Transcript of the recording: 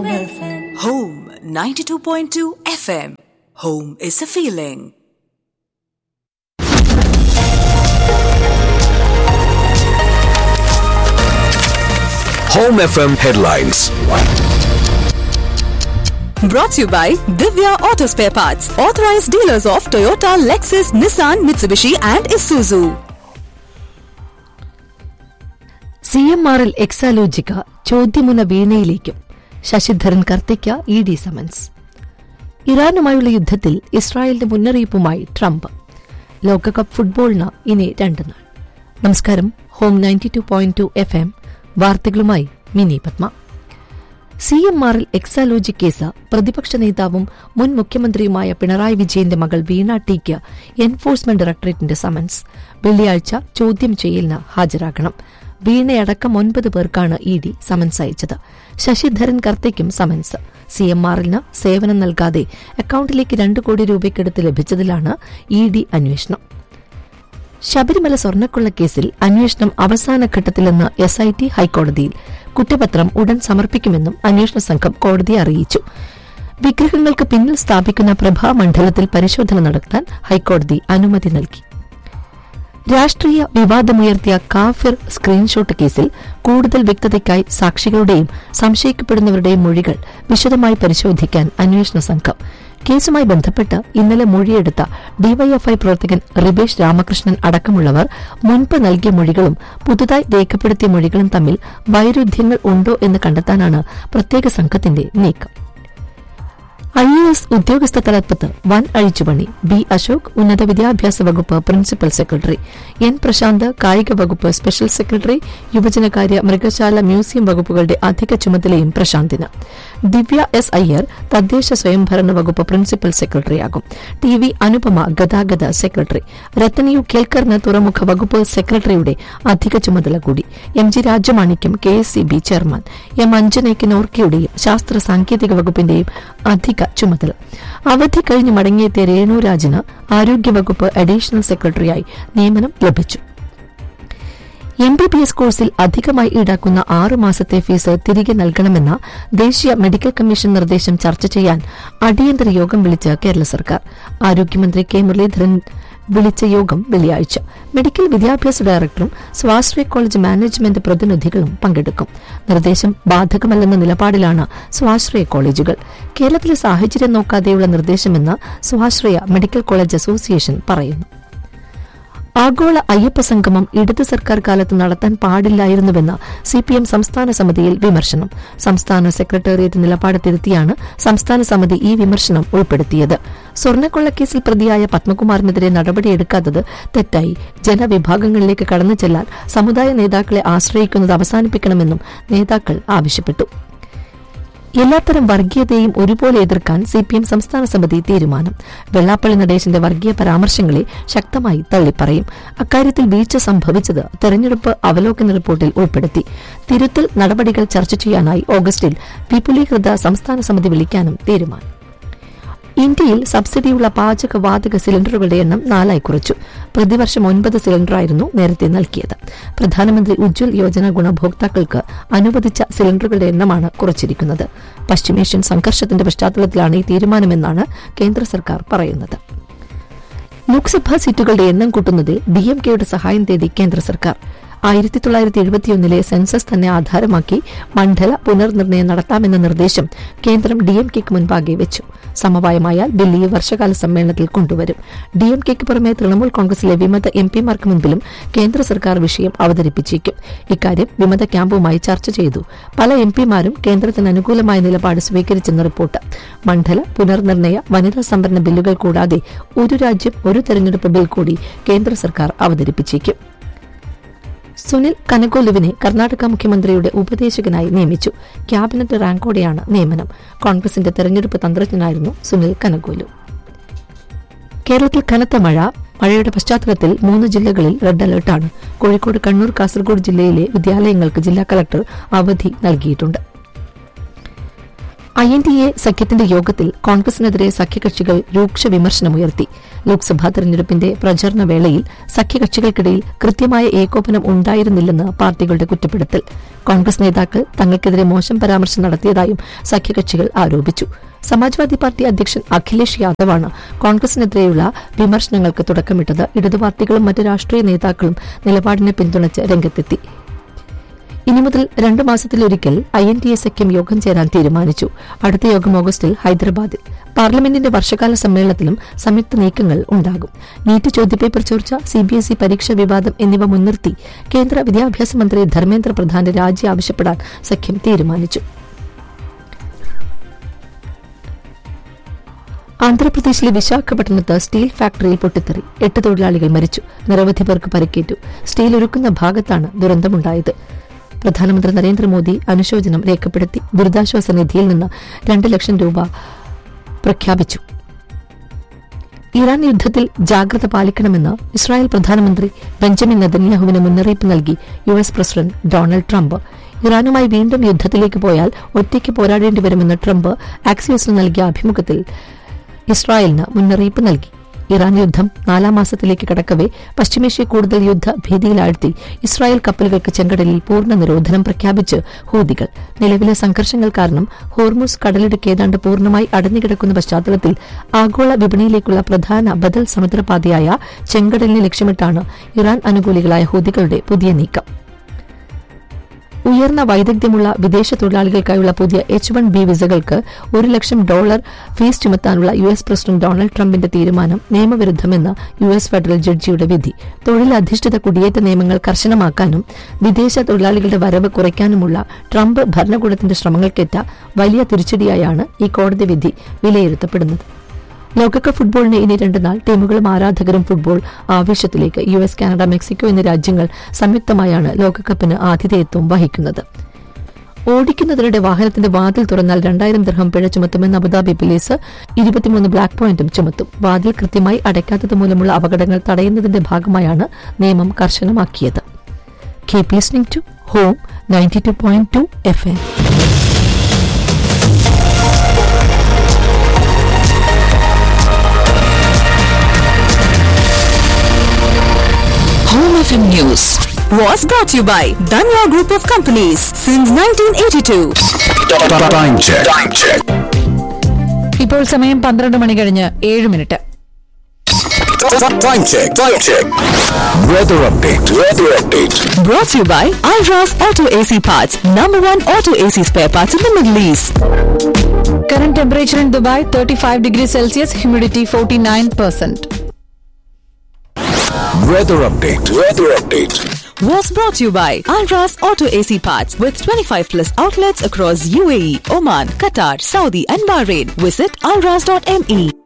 Home FM. Home 92.2 FM. Home is a feeling. Home FM headlines. Brought to you by Divya Auto Spare Parts, authorized dealers of Toyota, Lexus, Nissan, Mitsubishi, and Isuzu. C M ആറിൽ എക്സാലോജിക്ക ചോദ്യമുന വീണയിലേക്കും ശശിധരൻ കർത്തിക്ക E D summons ഇറാനുമായുള്ള യുദ്ധത്തിൽ ഇസ്രായേലിന്റെ മുന്നറിയിപ്പുമായി Trump ലോകകപ്പ് ഫുട്ബോളിന് ഇനി രണ്ട് നാൾ നമസ്കാരം home ninety two point two F M വാർത്തകളുമായി മിനി പത്മ സി എം ആറിൽ എക്സാലോജി കേസ് പ്രതിപക്ഷ നേതാവും മുൻ മുഖ്യമന്ത്രിയുമായ പിണറായി വിജയന്റെ മകൾ വീണ ടിക്ക് എൻഫോഴ്സ്മെന്റ് ഡയറക്ടറേറ്റിന്റെ സമൻസ് വെള്ളിയാഴ്ച ചോദ്യം ചെയ്യലിന് ഹാജരാകണം വീണയടക്കം ഒൻപത് പേർക്കാണ് ഇ ഡി സമൻസ് അയച്ചത് ശശിധരൻ കർത്തയ്ക്കും സമൻസ് സി എം ആറിന് സേവനം നൽകാതെ അക്കൌണ്ടിലേക്ക് രണ്ട് കോടി രൂപയ്ക്കടുത്ത് ലഭിച്ചതിലാണ് ഇ ഡി അന്വേഷണം ശബരിമല സ്വർണ്ണക്കൊള്ളക്കേസിൽ അന്വേഷണം അവസാന ഘട്ടത്തിലെന്ന് എസ് ഐ ടി ഹൈക്കോടതിയിൽ കുറ്റപത്രം ഉടൻ സമർപ്പിക്കുമെന്നും അന്വേഷണ സംഘം കോടതിയെ അറിയിച്ചു വിഗ്രഹങ്ങൾക്ക് പിന്നിൽ സ്ഥാപിക്കുന്ന പ്രഭാമണ്ഡലത്തിൽ പരിശോധന നടത്താൻ ഹൈക്കോടതി അനുമതി നൽകി രാഷ്ട്രീയ വിവാദമുയർത്തിയ കാഫിർ സ്ക്രീൻഷോട്ട് കേസിൽ കൂടുതൽ വ്യക്തതയ്ക്കായി സാക്ഷികളുടെയും സംശയിക്കപ്പെടുന്നവരുടെയും മൊഴികൾ വിശദമായി പരിശോധിക്കാൻ അന്വേഷണ സംഘം കേസുമായി ബന്ധപ്പെട്ട് ഇന്നലെ മൊഴിയെടുത്ത ഡിവൈഎഫ്ഐ പ്രവർത്തകൻ റിബേഷ് രാമകൃഷ്ണൻ അടക്കമുള്ളവർ മുൻപ് നൽകിയ മൊഴികളും പുതുതായി രേഖപ്പെടുത്തിയ മൊഴികളും തമ്മിൽ വൈരുദ്ധ്യങ്ങൾ ഉണ്ടോ എന്ന് കണ്ടെത്താനാണ് പ്രത്യേക സംഘത്തിന്റെ നീക്കം ഐ എ എസ് ഉദ്യോഗസ്ഥ തലപ്പത്ത് വൻ അഴിച്ചുപണി ബി അശോക് ഉന്നത വിദ്യാഭ്യാസ വകുപ്പ് പ്രിൻസിപ്പൽ സെക്രട്ടറി എൻ പ്രശാന്ത് കായിക വകുപ്പ് സ്പെഷ്യൽ സെക്രട്ടറി യുവജനകാര്യ മൃഗശാല മ്യൂസിയം വകുപ്പുകളുടെ അധിക ചുമതലയും പ്രശാന്തിന് ദിവ്യ എസ് അയ്യർ തദ്ദേശ സ്വയംഭരണ വകുപ്പ് പ്രിൻസിപ്പൽ സെക്രട്ടറിയാകും ടി വി അനുപമ ഗതാഗത സെക്രട്ടറി രത്തനയു കേൽക്കറിന് തുറമുഖ വകുപ്പ് സെക്രട്ടറിയുടെ അധിക ചുമതല കൂടി M G Rajamanickam K S C B chairman M അഞ്ജനയ്ക്ക് നോർക്കയുടെയും ശാസ്ത്ര സാങ്കേതിക വകുപ്പിന്റെയും അധിക ചുമതല അവധി കഴിഞ്ഞ് മടങ്ങിയെത്തിയ രേണുരാജിന് ആരോഗ്യവകുപ്പ് അഡീഷണൽ സെക്രട്ടറിയായി നിയമനം ലഭിച്ചു എം ബി ബി എസ് കോഴ്സിൽ അധികമായി ഈടാക്കുന്ന ആറു മാസത്തെ ഫീസ് തിരികെ നൽകണമെന്ന ദേശീയ മെഡിക്കൽ കമ്മീഷൻ നിർദ്ദേശം ചർച്ച ചെയ്യാൻ അടിയന്തര യോഗം വിളിച്ച് കേരള സർക്കാർ ആരോഗ്യമന്ത്രി കെ മുരളീധരൻ വിളിച്ച യോഗം വെള്ളിയാഴ്ച മെഡിക്കൽ വിദ്യാഭ്യാസ ഡയറക്ടറും സ്വാശ്രയ കോളേജ് മാനേജ്മെന്റ് പ്രതിനിധികളും പങ്കെടുക്കും നിർദ്ദേശം ബാധകമല്ലെന്ന നിലപാടിലാണ് സ്വാശ്രയ കോളേജുകൾ കേരളത്തിലെ സാഹചര്യം നോക്കാതെയുള്ള നിർദ്ദേശമെന്ന് സ്വാശ്രയ മെഡിക്കൽ കോളേജ് അസോസിയേഷൻ പറയുന്നു ആഗോള അയ്യപ്പ സംഗമം ഇടത് സർക്കാർ കാലത്ത് നടത്താൻ പാടില്ലായിരുന്നുവെന്ന് സിപിഎം സംസ്ഥാന സമിതിയിൽ വിമർശനം സംസ്ഥാന സെക്രട്ടേറിയറ്റ് നിലപാട് തിരുത്തിയാണ് സംസ്ഥാന സമിതി ഈ വിമർശനം ഉൾപ്പെടുത്തിയത് സ്വർണ്ണക്കൊള്ളക്കേസിൽ പ്രതിയായ പത്മകുമാറിനെതിരെ നടപടിയെടുക്കാത്തത് തെറ്റായി ജനവിഭാഗങ്ങളിലേക്ക് കടന്നു ചെല്ലാൻ സമുദായ നേതാക്കളെ ആശ്രയിക്കുന്നത് അവസാനിപ്പിക്കണമെന്നും നേതാക്കൾ ആവശ്യപ്പെട്ടു എല്ലാത്തരം വർഗീയതയും ഒരുപോലെ എതിർക്കാൻ സിപിഎം സംസ്ഥാന സമിതി തീരുമാനം വെള്ളാപ്പള്ളി നടേശന്റെ വർഗീയ പരാമർശങ്ങളെ ശക്തമായി തള്ളിപ്പറയും അക്കാര്യത്തിൽ വീഴ്ച സംഭവിച്ചത് തെരഞ്ഞെടുപ്പ് അവലോകന റിപ്പോർട്ടിൽ ഉൾപ്പെടുത്തി തിരുത്തൽ നടപടികൾ ചർച്ച ചെയ്യാനായി ഓഗസ്റ്റിൽ വിപുലീകൃത സംസ്ഥാന സമിതി വിളിക്കാനും തീരുമാനം ഇന്ത്യയിൽ സബ്സിഡിയുള്ള പാചകവാതക സിലിണ്ടറുകളുടെ എണ്ണം നാലായി കുറച്ചു പ്രതിവർഷം ഒൻപത് സിലിണ്ടറായിരുന്നു നേരത്തെ നൽകിയത് പ്രധാനമന്ത്രി ഉജ്ജ്വൽ യോജന ഗുണഭോക്താക്കൾക്ക് അനുവദിച്ച സിലിണ്ടറുകളുടെ എണ്ണമാണ് കുറച്ചിരിക്കുന്നത് പശ്ചിമേഷ്യൻ സംഘർഷത്തിന്റെ പശ്ചാത്തലത്തിലാണ് ഈ തീരുമാനമെന്നാണ് കേന്ദ്ര സർക്കാർ പറയുന്നത് ലോക്സഭാ സീറ്റുകളുടെ എണ്ണം കൂട്ടുന്നതിൽ ഡിഎംകെയുടെ സഹായം തേടി കേന്ദ്ര സർക്കാർ ആയിരത്തി തൊള്ളായിരത്തി എഴുപത്തിയൊന്നിലെ സെൻസസ് തന്നെ ആധാരമാക്കി മണ്ഡല പുനർനിർണയം നടത്താമെന്ന നിർദ്ദേശം കേന്ദ്രം ഡിഎംകെക്ക് മുൻപാകെ വെച്ചു സമവായമായാൽ ബിൽ ഈ വർഷകാല സമ്മേളനത്തിൽ കൊണ്ടുവരും ഡിഎംകെക്ക് പുറമെ തൃണമൂൽ കോൺഗ്രസിലെ വിമത എം പിമാർക്ക് മുൻപിലും കേന്ദ്ര സർക്കാർ വിഷയം അവതരിപ്പിച്ചേക്കും ഇക്കാര്യം വിമത ക്യാമ്പുമായി ചർച്ച ചെയ്തു പല എം പിമാരും കേന്ദ്രത്തിന് അനുകൂലമായ നിലപാട് സ്വീകരിച്ചെന്ന് റിപ്പോർട്ട് മണ്ഡല പുനർനിർണയ വനിതാ സംവരണ ബില്ലുകൾ കൂടാതെ ഒരു രാജ്യം ഒരു തെരഞ്ഞെടുപ്പ് ബിൽ കൂടി കേന്ദ്ര സർക്കാർ അവതരിപ്പിച്ചേക്കും സുനിൽ കനകോലുവിനെ കർണാടക മുഖ്യമന്ത്രിയുടെ ഉപദേശകനായി നിയമിച്ചു ക്യാബിനറ്റ് റാങ്കോടെയാണ് നിയമനം കോൺഗ്രസിന്റെ തെരഞ്ഞെടുപ്പ് തന്ത്രജ്ഞനായിരുന്നു സുനിൽ കനകോലു കേരളത്തിൽ കനത്ത മഴ മഴയുടെ പശ്ചാത്തലത്തിൽ മൂന്ന് ജില്ലകളിൽ റെഡ് അലർട്ടാണ് കോഴിക്കോട് കണ്ണൂർ കാസർഗോഡ് ജില്ലയിലെ വിദ്യാലയങ്ങൾക്ക് ജില്ലാ കളക്ടർ അവധി നൽകിയിട്ടുണ്ട് ഐ എൻ ഡി എ സഖ്യത്തിന്റെ യോഗത്തിൽ കോൺഗ്രസിനെതിരെ സഖ്യകക്ഷികൾ രൂക്ഷ വിമർശനമുയർത്തി ലോക്സഭാ തെരഞ്ഞെടുപ്പിന്റെ പ്രചരണ വേളയിൽ സഖ്യകക്ഷികൾക്കിടയിൽ കൃത്യമായ ഏകോപനം ഉണ്ടായിരുന്നില്ലെന്ന് പാർട്ടികളുടെ കുറ്റപ്പെടുത്തൽ കോൺഗ്രസ് നേതാക്കൾ തങ്ങൾക്കെതിരെ മോശം പരാമർശം നടത്തിയതായും സഖ്യകക്ഷികൾ ആരോപിച്ചു സമാജ്വാദി പാർട്ടി അധ്യക്ഷൻ അഖിലേഷ് യാദവാണ് കോൺഗ്രസിനെതിരെയുള്ള വിമർശനങ്ങൾക്ക് തുടക്കമിട്ടത് ഇടതു പാർട്ടികളും മറ്റ് രാഷ്ട്രീയ നേതാക്കളും നിലപാടിനെ പിന്തുണച്ച് രംഗത്തെത്തി ഇനി മുതൽ രണ്ടു മാസത്തിലൊരിക്കൽ ഐ എൻ ടി എ സഖ്യം യോഗം ചേരാൻ തീരുമാനിച്ചു അടുത്ത യോഗം ഓഗസ്റ്റിൽ ഹൈദരാബാദിൽ പാർലമെന്റിന്റെ വർഷകാല സമ്മേളനത്തിലും സംയുക്ത നീക്കങ്ങൾ ഉണ്ടാകും നീറ്റ് ചോദ്യപേപ്പർ ചോർച്ച സിബിഎസ്ഇ പരീക്ഷാ വിവാദം എന്നിവ മുൻനിർത്തി കേന്ദ്ര വിദ്യാഭ്യാസ മന്ത്രി ധർമ്മേന്ദ്ര പ്രധാന്റെ രാജി ആവശ്യപ്പെടാൻ സഖ്യം തീരുമാനിച്ചു ആന്ധ്രാപ്രദേശിലെ വിശാഖപട്ടണത്ത് സ്റ്റീൽ ഫാക്ടറിയിൽ പൊട്ടിത്തെറി എട്ട് തൊഴിലാളികൾ മരിച്ചു നിരവധി പേർക്ക് പരിക്കേറ്റു സ്റ്റീൽ ഒരുക്കുന്ന ഭാഗത്താണ് ദുരന്തമുണ്ടായത് പ്രധാനമന്ത്രി നരേന്ദ്രമോദി അനുശോചനം രേഖപ്പെടുത്തി ദുരിതാശ്വാസ നിധിയിൽ നിന്ന് രണ്ട് ലക്ഷം രൂപ പ്രഖ്യാപിച്ചു ഇറാൻ യുദ്ധത്തിൽ ജാഗ്രത പാലിക്കണമെന്ന് ഇസ്രായേൽ പ്രധാനമന്ത്രി ബെഞ്ചമിൻ നെതന്യാഹുവിന് മുന്നറിയിപ്പ് നൽകി U S president Donald Trump ഇറാനുമായി വീണ്ടും യുദ്ധത്തിലേക്ക് പോയാൽ ഒറ്റയ്ക്ക് പോരാടേണ്ടി വരുമെന്ന് ട്രംപ് ആക്സിയോസിന് നൽകിയ അഭിമുഖത്തിൽ ഇസ്രായേലിന് മുന്നറിയിപ്പ് നൽകി ഇറാൻ യുദ്ധം നാലാം മാസത്തിലേക്ക് കടക്കവെ പശ്ചിമേഷ്യ കൂടുതൽ യുദ്ധ ഭീതിയിലാഴ്ത്തി ഇസ്രായേൽ കപ്പലുകൾക്ക് ചെങ്കടലിൽ പൂർണ്ണ നിരോധനം പ്രഖ്യാപിച്ച് ഹൂതികൾ നിലവിലെ സംഘർഷങ്ങൾ കാരണം ഹോർമുസ് കടലിടുക്ക് ഏതാണ്ട് പൂർണ്ണമായി അടഞ്ഞുകിടക്കുന്ന പശ്ചാത്തലത്തിൽ ആഗോള വിപണിയിലേക്കുള്ള പ്രധാന ബദൽ സമുദ്രപാതയായ ചെങ്കടലിനെ ലക്ഷ്യമിട്ടാണ് ഇറാൻ അനുകൂലികളായ ഹൂതികളുടെ പുതിയ നീക്കം ഉയർന്ന വൈദഗ്ധ്യമുള്ള വിദേശ തൊഴിലാളികൾക്കായുള്ള പുതിയ എച്ച് വൺ ബി വിസകൾക്ക് ഒരു ലക്ഷം ഡോളർ ഫീസ് ചുമത്താനുള്ള യു എസ് പ്രസിഡന്റ് ഡൊണാൾഡ് ട്രംപിന്റെ തീരുമാനം നിയമവിരുദ്ധമെന്ന് യു എസ് ഫെഡറൽ ജഡ്ജിയുടെ വിധി തൊഴിലധിഷ്ഠിത കുടിയേറ്റ നിയമങ്ങൾ കർശനമാക്കാനും വിദേശ തൊഴിലാളികളുടെ വരവ് കുറയ്ക്കാനുമുള്ള ട്രംപ് ഭരണകൂടത്തിന്റെ ശ്രമങ്ങൾക്കേറ്റ വലിയ തിരിച്ചടിയായാണ് ഈ കോടതി വിധി വിലയിരുത്തപ്പെടുന്നത് ലോകകപ്പ് ഫുട്ബോളിന് ഇനി രണ്ട് നാൾ ടീമുകളും ആരാധകരും ഫുട്ബോൾ ആവേശത്തിലേക്ക് യു എസ് കാനഡ മെക്സിക്കോ എന്നീ രാജ്യങ്ങൾ സംയുക്തമായാണ് ലോകകപ്പിന് ആതിഥേയത്വം വഹിക്കുന്നത് ഓടിക്കുന്നതിനിടെ വാഹനത്തിന്റെ വാതിൽ തുറന്നാൽ രണ്ടായിരം ദർഹം പിഴ ചുമത്തുമെന്ന് അബുദാബി പോലീസ് ഇരുപത്തിമൂന്ന് ബ്ലാക്ക് പോയിന്റും ചുമത്തും വാതിൽ കൃത്യമായി അടയ്ക്കാത്തത് മൂലമുള്ള അപകടങ്ങൾ തടയുന്നതിന്റെ ഭാഗമായാണ് നിയമം കർശനമാക്കിയത് keep listening to home ninety two point two F M Home FM News was brought to you by Danya Group of Companies since 1982. Time check. Time check. ഇപ്പോൾ സമയം പന്ത്രണ്ട് മണി കഴിഞ്ഞ് ഏഴ് minute Time check. Time check. Weather update. Weather update. Brought to you by Alras Auto AC Parts, number one auto AC spare parts in the Middle East. Current temperature in Dubai thirty five degree Celsius humidity forty nine percent Weather update. Weather update. Was brought to you by Alras Auto AC Parts with 25 plus outlets across UAE, Oman, Qatar, Saudi, and Bahrain. Visit alras.me.